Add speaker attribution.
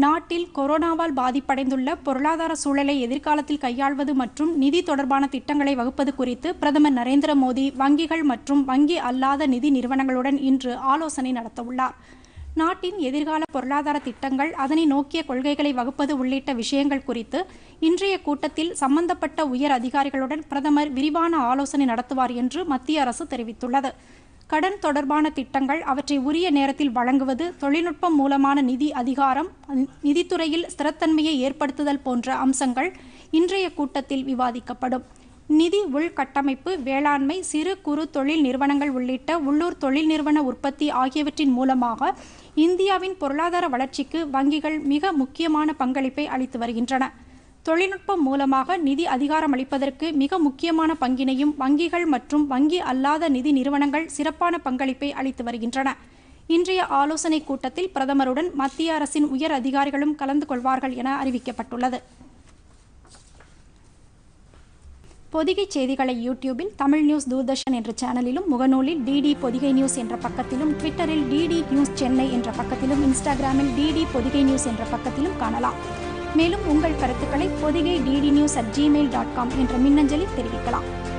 Speaker 1: நாட்டில் கொரோனாவால் பாதிப்படைந்துள்ள பொருளாதார சூழலை எதிர்காலத்தில் கையாள்வது மற்றும் நிதி தொடர்பான திட்டங்களை வகுப்பது குறித்து பிரதமர் நரேந்திர மோடி வங்கிகள் மற்றும் வங்கி அல்லாத நிதி நிறுவனங்களுடன் இன்று ஆலோசனை நடத்தவுள்ளார் நாட்டின் எதிர்கால பொருளாதார திட்டங்கள் அதனை நோக்கிய கொள்கைகளை வகுப்பது உள்ளிட்ட விஷயங்கள் குறித்து இன்றைய கூட்டத்தில் சம்பந்தப்பட்ட உயர் அதிகாரிகளுடன் பிரதமர் விரிவான ஆலோசனை நடத்துவார் என்று மத்திய அரசு தெரிவித்துள்ளது கடன் தொடர்பான திட்டங்கள் அவற்றை உரிய நேரத்தில் வழங்குவது தொழில்நுட்பம் மூலமான நிதி அதிகாரம் நிதித்துறையில் ஸ்திரத்தன்மையை ஏற்படுத்துதல் போன்ற அம்சங்கள் இன்றைய கூட்டத்தில் விவாதிக்கப்படும் நிதி உள்கட்டமைப்பு வேளாண்மை சிறு குறு தொழில் நிறுவனங்கள் உள்ளிட்ட உள்ளூர் தொழில் நிறுவன உற்பத்தி ஆகியவற்றின் மூலமாக இந்தியாவின் பொருளாதார வளர்ச்சிக்கு வங்கிகள் மிக முக்கியமான பங்களிப்பை அளித்து வருகின்றன தொழில்நுட்பம் மூலமாக நிதி அதிகாரம் அளிப்பதற்கு மிக முக்கியமான பங்கினையும் வங்கிகள் மற்றும் வங்கி அல்லாத நிதி நிறுவனங்கள் சிறப்பான பங்களிப்பை அளித்து வருகின்றன இன்றைய ஆலோசனைக் கூட்டத்தில் பிரதமருடன் மத்திய அரசின் உயர் அதிகாரிகளும் கலந்து கொள்வார்கள் என அறிவிக்கப்பட்டுள்ளது பொதிகை செய்திகளை யூடியூபில் தமிழ் நியூஸ் தூர்தர்ஷன் என்ற சேனலிலும் முகநூலில் டிடி பொதிகை நியூஸ் என்ற பக்கத்திலும் ட்விட்டரில் டிடி நியூஸ் சென்னை என்ற பக்கத்திலும் இன்ஸ்டாகிராமில் டிடி பொதிகை நியூஸ் என்ற பக்கத்திலும் காணலாம் மேலும் உங்கள் கருத்துக்களை Podhigai DD news at Gmail dot com என்ற மின்னஞ்சலில் தெரிவிக்கலாம்